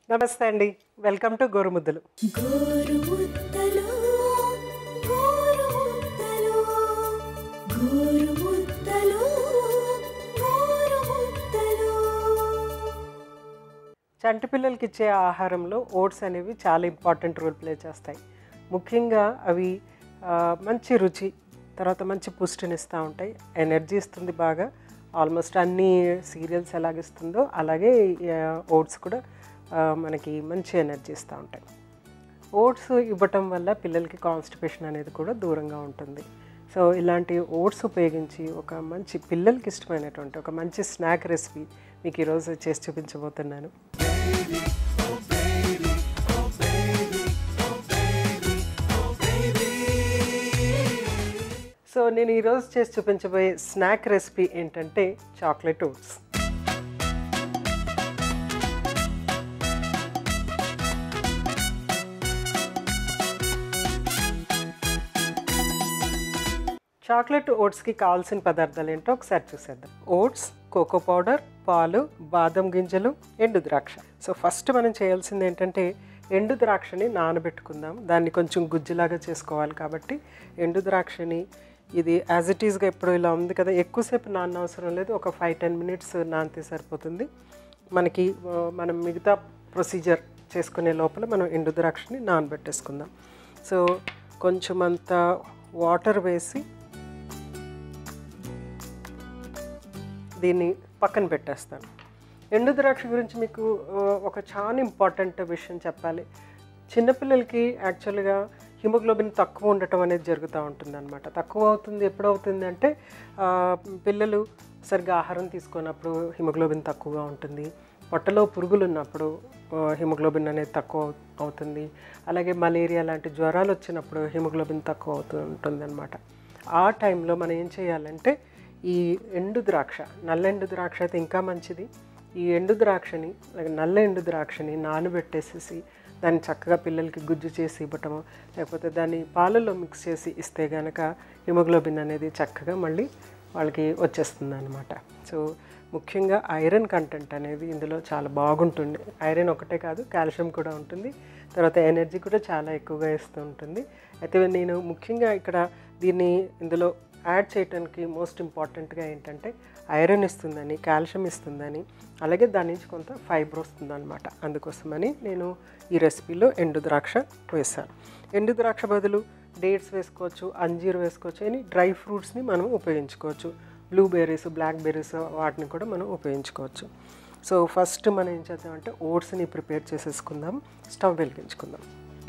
నమస్తే అండి welcome to గోరుముద్దలు గోరుముద్దలు గోరుముద్దలు గోరుముద్దలు గోరుముద్దలు చంటి పిల్లలకి ఇచ్చే ఆహారంలో ఓట్స్ అనేవి చాలా ఇంపార్టెంట్ రోల్ ప్లే చేస్తాయి ముఖ్యంగా అవి ఆ, మంచి రుచి తర్వాత మంచి పుష్టిని ఇస్తూ ఉంటాయి ఎనర్జీ ఇస్తుంది బాగా ఆల్మోస్ట్ అన్ని సీరియల్స్ ఎలాగిస్తుందో అలాగే ఓట్స్ కూడా ఆ, మనకి మంచి ఎనర్జీ ఇస్తూ ఉంటాయి ఓట్స్ ఇవ్వటం వల్ల పిల్లలకి కాన్స్టిపేషన్ అనేది కూడా దూరంగా ఉంటుంది సో ఇలాంటి ఓట్స్ ఉపయోగించి ఒక మంచి పిల్లలకి ఇష్టమైనటువంటి ఒక మంచి స్నాక్ రెసిపీ మీకు ఈరోజు చేసి చూపించబోతున్నాను సో నేను ఈరోజు చేసి చూపించబోయే స్నాక్ రెసిపీ ఏంటంటే చాక్లెట్ ఓట్స్ చాక్లెట్ ఓట్స్కి కావాల్సిన పదార్థాలు ఏంటో ఒకసారి చూసేద్దాం ఓట్స్ కోకో పౌడర్ పాలు బాదం గింజలు ఎండు ద్రాక్ష సో ఫస్ట్ మనం చేయాల్సింది ఏంటంటే ఎండు ద్రాక్షని నానబెట్టుకుందాం దాన్ని కొంచెం గుజ్జులాగా చేసుకోవాలి కాబట్టి ఎండు ద్రాక్షని ఇది యాజ్ ఇట్ ఈస్గా ఎప్పుడు ఇలా ఉంది కదా ఎక్కువసేపు నాన్న అవసరం లేదు ఒక ఫైవ్ టెన్ మినిట్స్ నానితే సరిపోతుంది మనకి ఆ, మనం మిగతా ప్రొసీజర్ చేసుకునే లోపల మనం ఎండు ద్రాక్షని నానబెట్టేసుకుందాం సో కొంచెం అంత వాటర్ వేసి దీన్ని పక్కన పెట్టేస్తాను ఎండు ద్రాక్ష గురించి మీకు ఆ, ఒక చాలా ఇంపార్టెంట్ విషయం చెప్పాలి చిన్నపిల్లలకి యాక్చువల్గా హిమోగ్లోబిన్ తక్కువ ఉండటం అనేది జరుగుతూ ఉంటుంది అనమాట తక్కువ అవుతుంది ఎప్పుడు అవుతుంది అంటే ఆ, పిల్లలు సరిగ్గా ఆహారం తీసుకున్నప్పుడు హిమోగ్లోబిన్ తక్కువగా ఉంటుంది పొట్టలో పురుగులు ఉన్నప్పుడు ఆ, హిమోగ్లోబిన్ అనేది తక్కువ అవు- అవుతుంది అలాగే మలేరియా లాంటి జ్వరాలు వచ్చినప్పుడు హిమోగ్లోబిన్ తక్కువ అవుతూ ఉంటుంది అనమాట ఆ టైంలో మనం ఏం చేయాలంటే ఈ ఎండు ద్రాక్ష నల్ల ఎండు ద్రాక్ష అయితే ఇంకా మంచిది ఈ ఎండు ద్రాక్షని లేక నల్ల ఎండు ద్రాక్షని నానబెట్టేసేసి దాన్ని చక్కగా పిల్లలకి గుజ్జు చేసి ఇవ్వటము లేకపోతే దాన్ని పాలల్లో మిక్స్ చేసి ఇస్తే కనుక హిమోగ్లోబిన్ అనేది చక్కగా మళ్ళీ వాళ్ళకి వచ్చేస్తుంది అనమాట సో ముఖ్యంగా ఐరన్ కంటెంట్ అనేది ఇందులో చాలా బాగుంటుంది ఐరన్ ఒకటే కాదు కాల్షియం కూడా ఉంటుంది తర్వాత ఎనర్జీ కూడా చాలా ఎక్కువగా ఇస్తూ ఉంటుంది అయితే నేను ముఖ్యంగా ఇక్కడ దీన్ని ఇందులో యాడ్ చేయడానికి మోస్ట్ ఇంపార్టెంట్గా ఏంటంటే ఐరన్ ఇస్తుందని కాల్షియం ఇస్తుందని అలాగే దాని నుంచి కొంత ఫైబర్ వస్తుందన్నమాట అందుకోసమని నేను ఈ రెసిపీలో ఎండు ద్రాక్ష వేశాను ఎండు ద్రాక్ష బదులు డేట్స్ వేసుకోవచ్చు అంజీర్ వేసుకోవచ్చు అని డ్రై ఫ్రూట్స్ని మనం ఉపయోగించుకోవచ్చు బ్లూబెర్రీస్ బ్లాక్ బెర్రీస్ వాటిని కూడా మనం ఉపయోగించుకోవచ్చు సో ఫస్ట్ మనం ఏం చేద్దామంటే ఓట్స్ని ప్రిపేర్ చేసేసుకుందాం స్టవ్ వెలిగించుకుందాం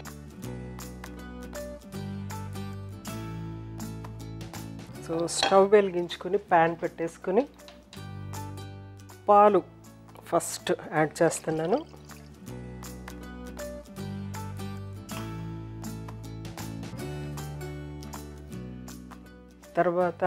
సో స్టవ్ వెలిగించుకుని ప్యాన్ పెట్టేసుకుని పాలు ఫస్ట్ యాడ్ చేస్తున్నాను తర్వాత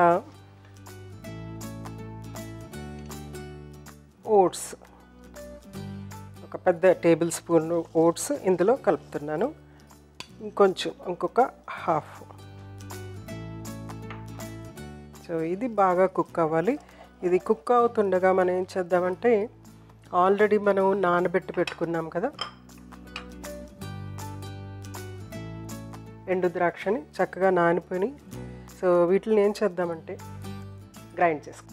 ఓట్స్ ఒక పెద్ద టేబుల్ స్పూన్ ఓట్స్ ఇందులో కలుపుతున్నాను ఇంకొంచెం ఇంకొక హాఫ్ సో ఇది బాగా కుక్ అవ్వాలి ఇది కుక్ అవుతుండగా మనం ఏం చేద్దామంటే ఆల్రెడీ మనం నానబెట్టి పెట్టుకున్నాం కదా ఎండు ద్రాక్షని చక్కగా నానిపోయి సో వీటిని ఏం చేద్దామంటే గ్రైండ్ చేసుకో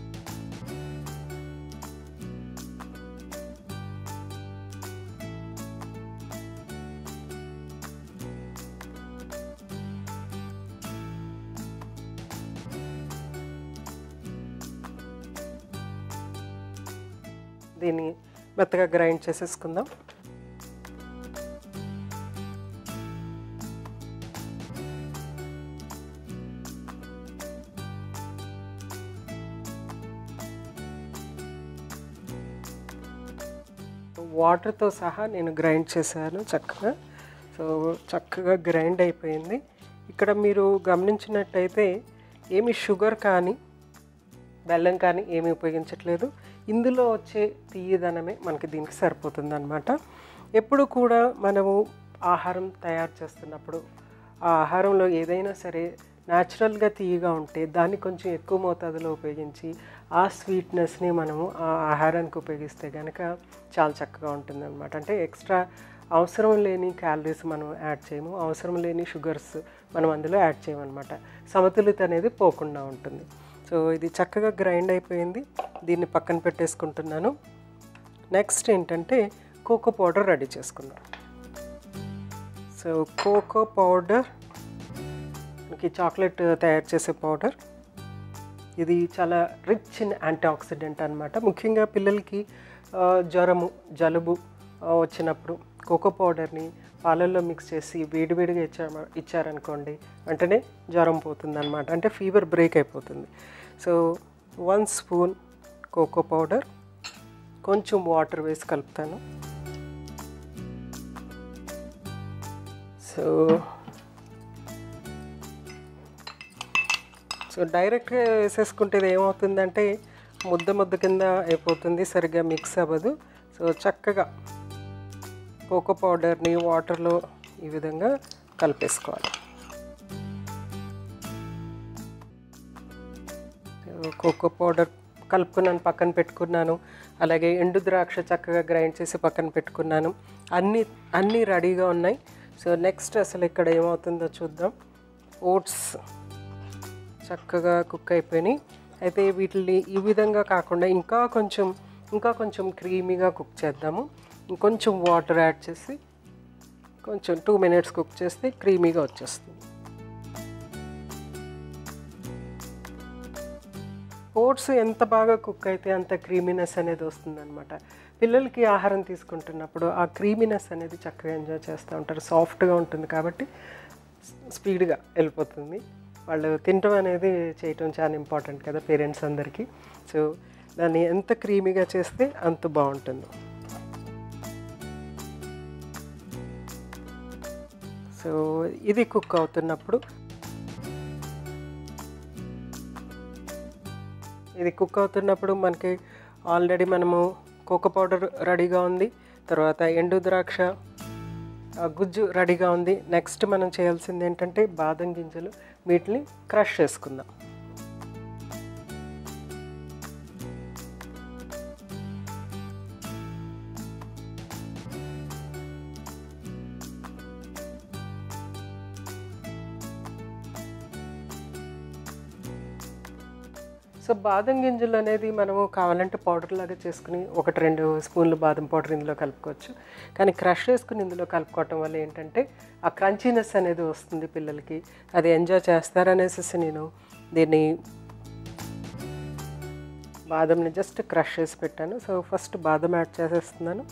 దీన్ని మెత్తగా గ్రైండ్ చేసేసుకుందాం వాటర్తో సహా నేను గ్రైండ్ చేశాను చక్కగా సో చక్కగా గ్రైండ్ అయిపోయింది ఇక్కడ మీరు గమనించినట్టయితే ఏమి షుగర్ కానీ బెల్లం కానీ ఏమీ ఉపయోగించట్లేదు ఇందులో వచ్చే తీయదనమే మనకి దీనికి సరిపోతుంది అనమాట ఎప్పుడు కూడా మనము ఆహారం తయారు చేస్తున్నప్పుడు ఆ ఆహారంలో ఏదైనా సరే న్యాచురల్గా తీయగా ఉంటే దాన్ని కొంచెం ఎక్కువ మోతాదులో ఉపయోగించి ఆ స్వీట్నెస్ని మనము ఆ ఆహారానికి ఉపయోగిస్తే కనుక చాలా చక్కగా ఉంటుంది అనమాట అంటే ఎక్స్ట్రా అవసరం లేని క్యాలరీస్ మనం యాడ్ చేయము అవసరం లేని షుగర్స్ మనం అందులో యాడ్ చేయమన్నమాట సమతులిత అనేది పోకుండా ఉంటుంది సో ఇది చక్కగా గ్రైండ్ అయిపోయింది దీన్ని పక్కన పెట్టేసుకుంటున్నాను నెక్స్ట్ ఏంటంటే కోకో పౌడర్ రెడీ చేసుకుందాం సో కోకో పౌడర్ మనకి చాక్లెట్ తయారు చేసే పౌడర్ ఇది చాలా రిచ్ ఇన్ యాంటీ ఆక్సిడెంట్ అనమాట ముఖ్యంగా పిల్లలకి ఆ, జ్వరము జలుబు ఆ, వచ్చినప్పుడు కోకో పౌడర్ని పాలల్లో మిక్స్ చేసి వేడివేడిగా ఇచ్చా ఇచ్చారనుకోండి వెంటనే జ్వరం పోతుంది అనమాట అంటే ఫీవర్ బ్రేక్ అయిపోతుంది so one spoon cocoa powder కొంచెం వాటర్ వేసి కలుపుతాను సో సో డైరెక్ట్గా వేసేసుకుంటే ఇది ఏమవుతుందంటే ముద్ద ముద్ద కింద అయిపోతుంది సరిగ్గా మిక్స్ అవ్వదు సో చక్కగా కోకో పౌడర్ని వాటర్లో ఈ విధంగా కలిపేసుకోవాలి సో కోకో పౌడర్ కలుపుకున్నాను పక్కన పెట్టుకున్నాను అలాగే ఎండు ద్రాక్ష చక్కగా గ్రైండ్ చేసి పక్కన పెట్టుకున్నాను అన్నీ అన్నీ రెడీగా ఉన్నాయి సో నెక్స్ట్ అసలు ఇక్కడ ఏమవుతుందో చూద్దాం ఓట్స్ చక్కగా కుక్ అయిపోయినాయి అయితే వీటిని ఈ విధంగా కాకుండా ఇంకా కొంచెం ఇంకా కొంచెం క్రీమీగా కుక్ చేద్దాము ఇంకొంచెం వాటర్ యాడ్ చేసి కొంచెం టూ మినిట్స్ కుక్ చేస్తే క్రీమీగా వచ్చేస్తుంది ఓట్స్ ఎంత బాగా కుక్ అయితే అంత క్రీమీనెస్ అనేది వస్తుందన్నమాట పిల్లలకి ఆహారం తీసుకుంటున్నప్పుడు ఆ క్రీమీనెస్ అనేది చక్కగా ఎంజాయ్ చేస్తూ ఉంటారు సాఫ్ట్గా ఉంటుంది కాబట్టి స్పీడ్గా వెళ్ళిపోతుంది వాళ్ళు తినటం అనేది చేయటం చాలా ఇంపార్టెంట్ కదా పేరెంట్స్ అందరికీ సో దాన్ని ఎంత క్రీమీగా చేస్తే అంత బాగుంటుంది సో ఇది కుక్ అవుతున్నప్పుడు ఇది కుక్ అవుతున్నప్పుడు మనకి ఆల్రెడీ మనము కోకో పౌడర్ రెడీగా ఉంది తర్వాత ఎండు ద్రాక్ష ఆ, గుజ్జు రెడీగా ఉంది నెక్స్ట్ మనం చేయాల్సింది ఏంటంటే బాదం గింజలు వీటిని క్రష్ చేసుకుందాం సో బాదం గింజలు అనేది మనము కావాలంటే పౌడర్ లాగా చేసుకుని ఒకటి రెండు స్పూన్లు బాదం పౌడర్ ఇందులో కలుపుకోవచ్చు కానీ క్రష్ చేసుకుని ఇందులో కలుపుకోవటం వల్ల ఏంటంటే ఆ క్రంచీనెస్ అనేది వస్తుంది పిల్లలకి అది ఎంజాయ్ చేస్తారనేసి నేను దీన్ని బాదంని జస్ట్ క్రష్ చేసి పెట్టాను సో ఫస్ట్ బాదం యాడ్ చేసేస్తున్నాను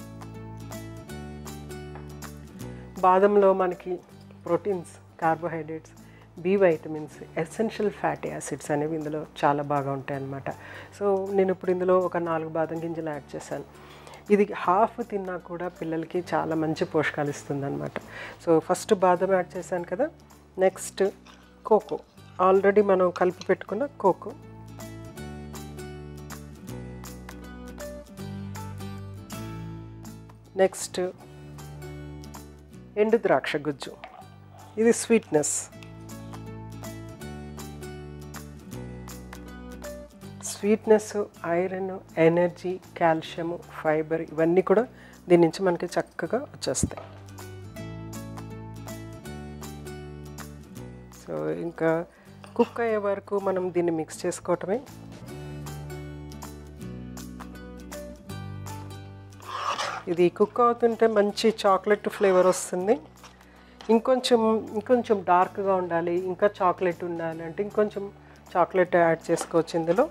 బాదంలో మనకి proteins carbohydrates B vitamins essential fatty acids అనేవి ఇందులో చాలా బాగా ఉంటాయి అన్నమాట సో నేను ఇప్పుడు ఇందులో ఒక నాలుగు బాదం గింజలు యాడ్ చేశాను ఇది హాఫ్ తిన్నా కూడా పిల్లలకి చాలా మంచి పోషకాలు ఇస్తుంది అనమాట సో ఫస్ట్ బాదం యాడ్ చేశాను కదా నెక్స్ట్ కోకో ఆల్రెడీ మనం కలిపి పెట్టుకున్న కోకో నెక్స్ట్ ఎండు ద్రాక్ష గుజ్జు ఇది sweetness sweetness iron energy calcium fibre ఇవన్నీ కూడా దీని నుంచి మనకి చక్కగా వచ్చేస్తాయి సో ఇంకా కుక్ అయ్యే వరకు మనం దీన్ని మిక్స్ చేసుకోవటమే ఇది కుక్ అవుతుంటే మంచి చాక్లెట్ ఫ్లేవర్ వస్తుంది ఇంకొంచెం ఇంకొంచెం డార్క్గా ఉండాలి ఇంకా చాక్లెట్ ఉండాలి అంటే ఇంకొంచెం చాక్లెట్ యాడ్ చేసుకోవచ్చు ఇందులో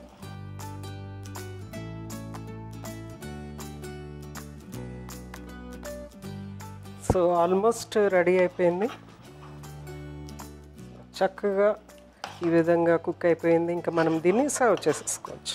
సో ఆల్మోస్ట్ రెడీ అయిపోయింది చక్కగా ఈ విధంగా కుక్ అయిపోయింది ఇంకా మనం దీన్ని సర్వ్ చేసేసుకోవచ్చు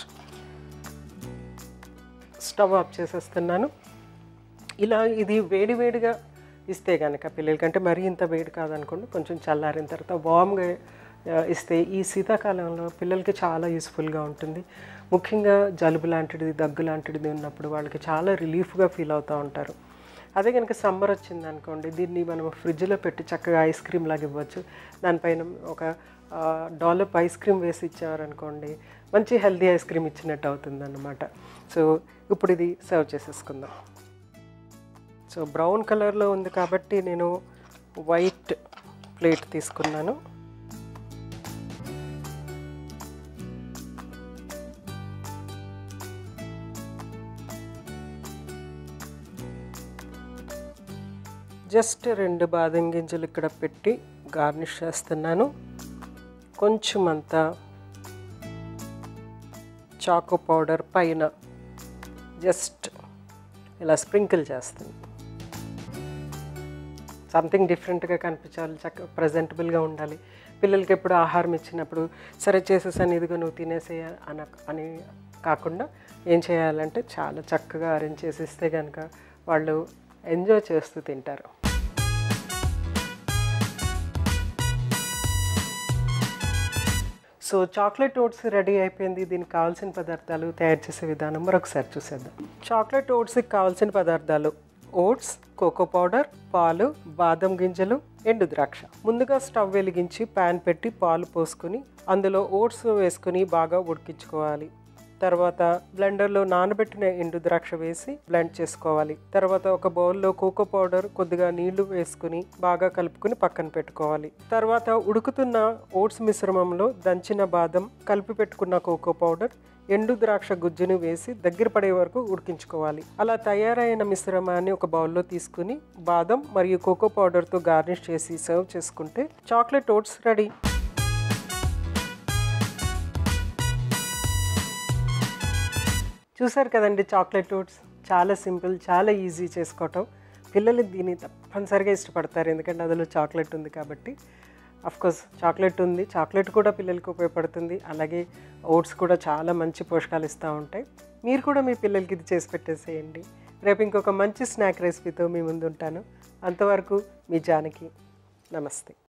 స్టవ్ ఆఫ్ చేసేస్తున్నాను ఇలా ఇది వేడి వేడిగా ఇస్తే కనుక పిల్లలకంటే మరీ ఇంత వేడి కాదనుకోండి కొంచెం చల్లారిన తర్వాత వామ్గా ఇస్తే ఈ శీతాకాలంలో పిల్లలకి చాలా యూస్ఫుల్గా ఉంటుంది ముఖ్యంగా జలుబు లాంటిది దగ్గు లాంటిది ఉన్నప్పుడు వాళ్ళకి చాలా రిలీఫ్గా ఫీల్ అవుతూ ఉంటారు అదే కనుక సమ్మర్ వచ్చింది అనుకోండి దీన్ని మనం ఫ్రిడ్జ్లో పెట్టి చక్కగా ఐస్ క్రీమ్ లాగా ఇవ్వచ్చు దానిపైన ఒక డాలప్ ఐస్ క్రీమ్ వేసి ఇచ్చారనుకోండి మంచి హెల్దీ ఐస్ క్రీమ్ ఇచ్చినట్టు అవుతుందన్నమాట సో ఇప్పుడు ఇది సర్వ్ చేసేసుకుందాం సో బ్రౌన్ కలర్లో ఉంది కాబట్టి నేను వైట్ ప్లేట్ తీసుకున్నాను జస్ట్ రెండు బాదం గింజలు ఇక్కడ పెట్టి గార్నిష్ చేస్తున్నాను కొంచెం అంతా చాకో పౌడర్ పైన జస్ట్ ఇలా స్ప్రింకిల్ చేస్తాను సంథింగ్ డిఫరెంట్గా కనిపించాలి చక్క ప్రజెంటబుల్గా ఉండాలి పిల్లలకి ఎప్పుడు ఆహారం ఇచ్చినప్పుడు సరే చేసేసాను ఇదిగో నువ్వు తినేసేయ అన అని కాకుండా ఏం చేయాలంటే చాలా చక్కగా అరేంజ్ చేసిస్తే కనుక వాళ్ళు ఎంజాయ్ చేస్తూ తింటారు సో చాక్లెట్ ఓట్స్ రెడీ అయిపోయింది దీనికి కావాల్సిన పదార్థాలు తయారు చేసే విధానం మరొకసారి చూసేద్దాం చాక్లెట్ ఓట్స్కి కావాల్సిన పదార్థాలు ఓట్స్ కోకో పౌడర్ పాలు బాదం గింజలు ఎండు ద్రాక్ష ముందుగా స్టవ్ వెలిగించి ప్యాన్ పెట్టి పాలు పోసుకుని అందులో ఓట్స్ వేసుకుని బాగా ఉడికించుకోవాలి తర్వాత బ్లెండర్లో నానబెట్టిన ఎండు ద్రాక్ష వేసి బ్లెండ్ చేసుకోవాలి తర్వాత ఒక బౌల్లో కోకో పౌడర్ కొద్దిగా నీళ్లు వేసుకుని బాగా కలుపుకుని పక్కన పెట్టుకోవాలి తర్వాత ఉడుకుతున్న ఓట్స్ మిశ్రమంలో దంచిన బాదం కలిపి పెట్టుకున్న కోకో పౌడర్ ఎండు ద్రాక్ష గుజ్జును వేసి దగ్గర పడే వరకు ఉడికించుకోవాలి అలా తయారైన మిశ్రమాన్ని ఒక బౌల్లో తీసుకుని బాదం మరియు కోకో పౌడర్తో గార్నిష్ చేసి సర్వ్ చేసుకుంటే చాక్లెట్ ఓట్స్ రెడీ చూసారు కదండి చాక్లెట్ ఓట్స్ చాలా సింపుల్ చాలా ఈజీ చేసుకోవటం పిల్లలు దీన్ని తప్పనిసరిగా ఇష్టపడతారు ఎందుకంటే అందులో చాక్లెట్ ఉంది కాబట్టి కోర్స్ చాక్లెట్ ఉంది చాక్లెట్ కూడా పిల్లలకి ఉపయోగపడుతుంది అలాగే ఓట్స్ కూడా చాలా మంచి పోషకాలు ఇస్తూ ఉంటాయి మీరు కూడా మీ పిల్లలకి ఇది చేసి పెట్టేసేయండి రేపు ఇంకొక మంచి స్నాక్ రెసిపీతో మీ ముందు ఉంటాను అంతవరకు మీ జానకి నమస్తే